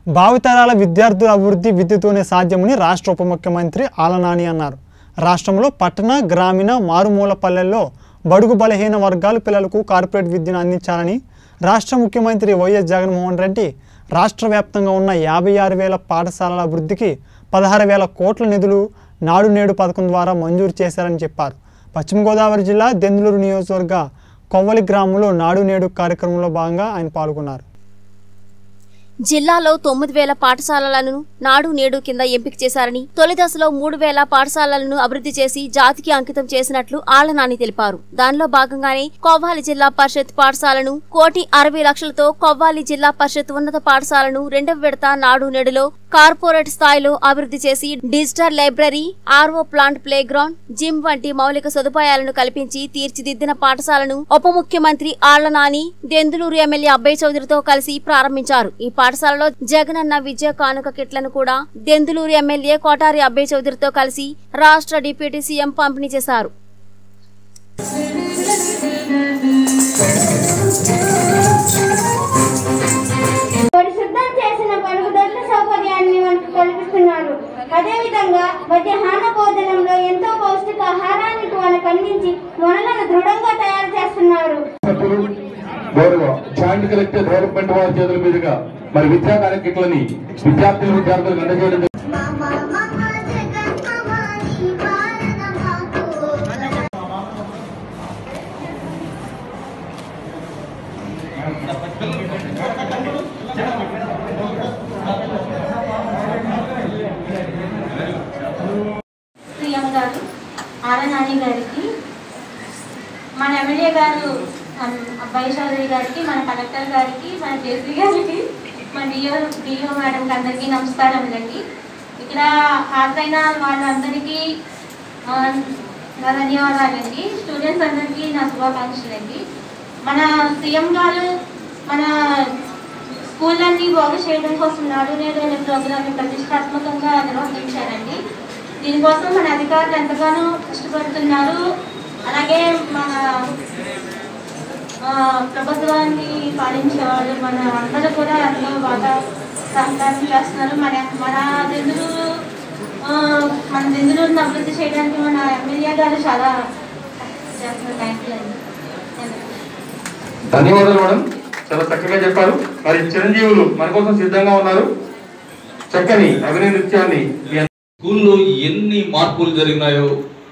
భావితరాల విద్యార్థుల అభివృద్ధి విద్యతోనే సాధ్యమని రాష్ట్ర ఉప ముఖ్యమంత్రి ఆలనాని అన్నారు రాష్ట్రంలో పట్టణ గ్రామీణ మారుమూల పల్లెల్లో బడుగు బలహీన వర్గాల పిల్లలకు కార్పొరేట్ విద్యను అందించాలని రాష్ట్ర ముఖ్యమంత్రి వైఎస్ జగన్మోహన్ రెడ్డి రాష్ట్ర వ్యాప్తంగా ఉన్న యాభై ఆరు వేల పాఠశాలల అభివృద్ధికి పదహారు వేల కోట్ల నిధులు నాడు నేడు పథకం ద్వారా మంజూరు చేశారని చెప్పారు పశ్చిమ గోదావరి జిల్లా దెందులూరు నియోజకవర్గ కొవ్వలి గ్రామంలో నాడు నేడు కార్యక్రమంలో భాగంగా ఆయన పాల్గొన్నారు జిల్లాలో తొమ్మిది వేల పాఠశాలలను నాడు నేడు కింద ఎంపిక చేశారని తొలి దశలో మూడు వేల పాఠశాలలను అభివృద్ధి చేసి జాతికి అంకితం చేసినట్లు ఆళ్లనాని తెలిపారు దానిలో భాగంగానే కొవ్వాలి జిల్లా పరిషత్ పాఠశాలను కోటి అరవై లక్షలతో కొవ్వాలి జిల్లా పరిషత్ ఉన్నత పాఠశాలను రెండవ విడత నాడు నేడులో కార్పొరేట్ స్థాయిలో అభివృద్ధి చేసి digital library RO plant playground gym వంటి మౌలిక సదుపాయాలను కల్పించి తీర్చిదిద్దిన పాఠశాలను ఉప ముఖ్యమంత్రి ఆళ్ల నాని దెందులూరు ఎమ్మెల్యే అబ్బయ్య చౌదరితో కలిసి ప్రారంభించారు ఈ పాఠశాలలో జగనన్న విద్యా కానుక కిట్లను కూడా దెందులూరు ఎమ్మెల్యే కోటారి అబ్బయ్య చౌదరితో కలిసి రాష్ట్ర డిప్యూటీ సీఎం పంపిణీ చేశారు పరిశుద్ధం చేసిన పరుగుదొడ్ల సౌకర్యాన్ని మనకు కల్పిస్తున్నారు అదేవిధంగా మధ్యాహ్న భోజనంలో ఎంతో పౌష్టికాహారాన్ని మనకు అందించి మనలను దృఢంగా తయారు చేస్తున్నారు సభ్యులు గౌరవ జాయింట్ కలెక్టర్ డెవలప్మెంట్ వారి చేతుల మీదుగా మరి విద్యా కార్యక్రమాలని విద్యార్థులు విద్యార్థులకు అందజేయడం జరుగుతుంది. ప్రియం గారు ఆరనాని గారికి మన ఎమ్మెల్యే గారు అమ్, అబ్బాయి చౌదరి గారికి మన కలెక్టర్ గారికి మన జేసీ గారికి మన డిఓ డిఓ మేడంకి అందరికీ నమస్కారములండి ఇక్కడ హాజరైన వాళ్ళందరికీ ఆ, నా ధన్యవాదాలండి స్టూడెంట్స్ అందరికీ నా శుభాకాంక్షలండి మన సీఎం గారు మన స్కూళ్ళన్నీ బాగు చేయడం కోసం నాడు నేడు అనే ప్రోగ్రామ్ని ప్రతిష్టాత్మకంగా నిర్వహించారండి దీనికోసం మన అధికారులు ఎంతగానో కష్టపడుతున్నారు అలాగే మన ఆ, ప్రభుత్వాన్ని పాలించే వాళ్ళు మన అందరూ కూడా ఎంతో బాగా సహకారం చేస్తున్నారు మన మన దెందులూరు ఆ, మన దెందులూరుని అభివృద్ధి చేయడానికి మన ఎమ్మెల్యే గారు చాలా చేస్తున్నారు థ్యాంక్ యూ అండి ధన్యవాదాలు మేడం చాలా చక్కగా చెప్పారు మరి చిరంజీవులు మన కోసం సిద్ధంగా ఉన్నారు చక్కని అభినయ నృత్యాన్ని మీ స్కూల్లో ఎన్ని మార్పులు జరిగినాయో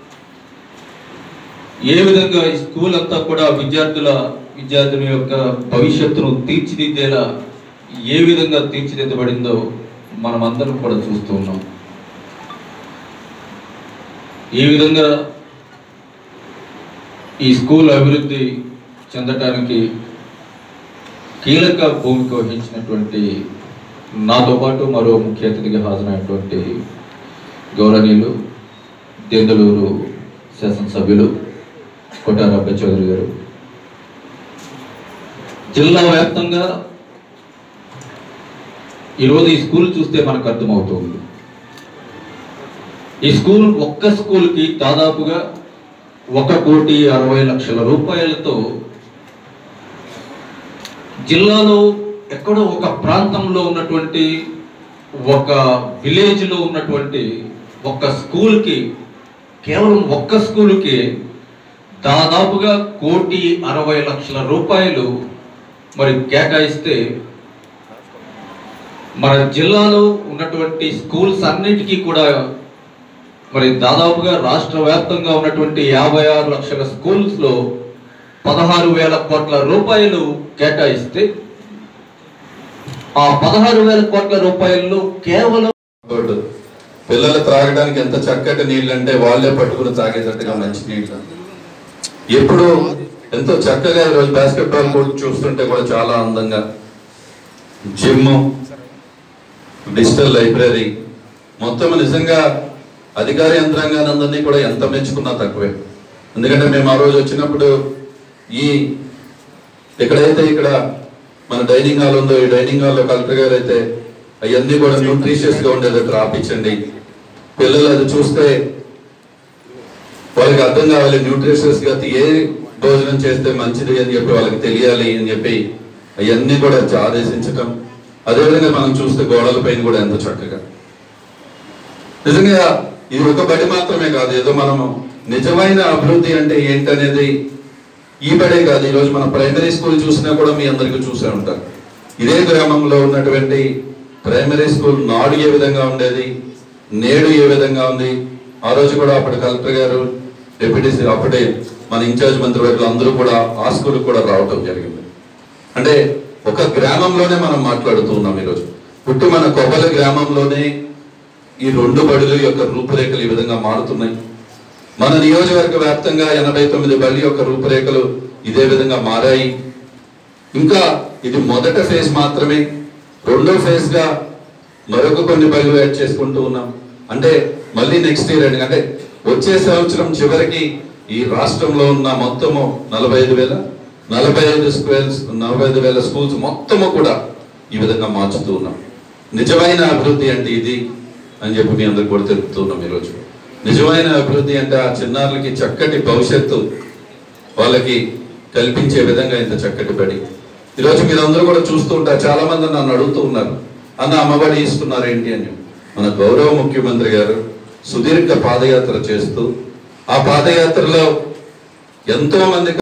ఏ విధంగా ఈ స్కూల్ అంతా కూడా విద్యార్థుల విద్యార్థుల యొక్క భవిష్యత్తును తీర్చిదిద్దేలా ఏ విధంగా తీర్చిదిద్దబడిందో మనం అందరం కూడా చూస్తూ ఉన్నాం ఏ విధంగా ఈ స్కూల్ అభివృద్ధి చెందటానికి కీలక భూమిక వహించినటువంటి నాతో పాటు మరో ముఖ్య అతిథిగా హాజరైనటువంటి గౌరవనీయులు దెందలూరు శాసనసభ్యులు కొట్టార అబ్బాయి చౌదరి గారు జిల్లా వ్యాప్తంగా ఈరోజు ఈ స్కూల్ చూస్తే మనకు అర్థమవుతుంది ఈ స్కూల్ ఒక్క స్కూల్కి దాదాపుగా ఒక కోటి అరవై లక్షల రూపాయలతో జిల్లాలో ఎక్కడో ఒక ప్రాంతంలో ఉన్నటువంటి ఒక విలేజ్లో ఉన్నటువంటి ఒక స్కూల్కి కేవలం ఒక్క స్కూల్కి దాదాపుగా కోటి అరవై లక్షల రూపాయలు మరి కేటాయిస్తే మన జిల్లాలో ఉన్నటువంటి స్కూల్స్ అన్నిటికీ కూడా మరి దాదాపుగా రాష్ట్ర వ్యాప్తంగా ఉన్నటువంటి యాభై ఆరు లక్షల స్కూల్స్లో పదహారు వేల కోట్ల రూపాయలు కేటాయిస్తే ఆ పదహారు వేల కోట్ల రూపాయల్లో కేవలం గుడ్. పిల్లలు త్రాగడానికి ఎంత చక్కటి నీళ్ళు అంటే వాళ్ళే పట్టుకుని తాగేటట్టుగా మంచి నీళ్ళు ఎప్పుడు ఎంతో చక్కగా ఈరోజు బాస్కెట్బాల్ కోర్ట్ చూస్తుంటే కూడా చాలా అందంగా జిమ్ డిజిటల్ లైబ్రరీ మొత్తం నిజంగా అధికార యంత్రాంగాన్ని అందరినీ కూడా ఎంత మెచ్చుకున్నా తక్కువే ఎందుకంటే మేము ఆ రోజు వచ్చినప్పుడు ఈ ఎక్కడైతే ఇక్కడ మన డైనింగ్ హాల్ ఉందో ఈ డైనింగ్ హాల్లో కలెక్టర్ గారు అయితే అవన్నీ కూడా న్యూట్రిషియస్ గా ఉండేది రాపించండి పిల్లలు అది చూస్తే వాళ్ళకి అర్థం కావాలి న్యూట్రిషియస్ గా ఏ భోజనం చేస్తే మంచిది అని చెప్పి వాళ్ళకి తెలియాలి అని చెప్పి అవన్నీ కూడా ఆదేశించటం అదేవిధంగా మనం చూస్తే గోడల పైన కూడా ఎంత చక్కగా నిజంగా ఇది ఒక బడి మాత్రమే కాదు ఏదో మనము నిజమైన అభివృద్ధి అంటే ఏంటనేది ఈ బడే కాదు ఈరోజు మన ప్రైమరీ స్కూల్ చూసినా కూడా మీ అందరికీ చూసే ఉంటారు ఇదే గ్రామంలో ఉన్నటువంటి ప్రైమరీ స్కూల్ నాడు ఏ విధంగా ఉండేది నేడు ఏ విధంగా ఉంది ఆ రోజు కూడా అప్పటి కలెక్టర్ గారు డిప్యూటీ అప్పటి మన ఇన్ఛార్జ్ మంత్రివర్గులు అందరూ కూడా ఆ స్కూల్ కూడా రావటం జరిగింది అంటే ఒక గ్రామంలోనే మనం మాట్లాడుతూ ఉన్నాం ఈరోజు పుట్టి మన కొబ్బలి గ్రామంలోనే ఈ రెండు బడుల యొక్క రూపురేఖలు ఈ విధంగా మారుతున్నాయి మన నియోజకవర్గ వ్యాప్తంగా ఎనభై తొమ్మిది బడి యొక్క రూపురేఖలు ఇదే విధంగా మారాయి ఇంకా ఇది మొదట ఫేజ్ మాత్రమే రెండో ఫేజ్ గా మరొక కొన్ని బళ్ళు యాడ్ చేసుకుంటూ ఉన్నాం అంటే మళ్ళీ నెక్స్ట్ ఇయర్ అండి అంటే వచ్చే సంవత్సరం చివరికి ఈ రాష్ట్రంలో ఉన్న మొత్తము నలభై ఐదు వేల నలభై ఐదు స్కూల్స్ నలభై ఐదు వేల స్కూల్స్ మొత్తము కూడా ఈ విధంగా మార్చుతూ ఉన్నాం నిజమైన అభివృద్ధి అంటే ఇది అని చెప్పి మీ అందరికి కూడా తెలుపుతున్నాం ఈరోజు నిజమైన అభివృద్ధి అంటే ఆ చిన్నారులకి చక్కటి భవిష్యత్తు వాళ్ళకి కల్పించే విధంగా ఇంత చక్కటి బడి ఈరోజు మీరందరూ కూడా చూస్తూ ఉంటారు చాలా మంది నన్ను అడుగుతూ ఉన్నారు అన్న అమ్మబడి ఇస్తున్నారు ఏంటి అని మన గౌరవ ముఖ్యమంత్రి గారు సుదీర్ఘ పాదయాత్ర చేస్తూ ఆ పాదయాత్రలో ఎంతో మంది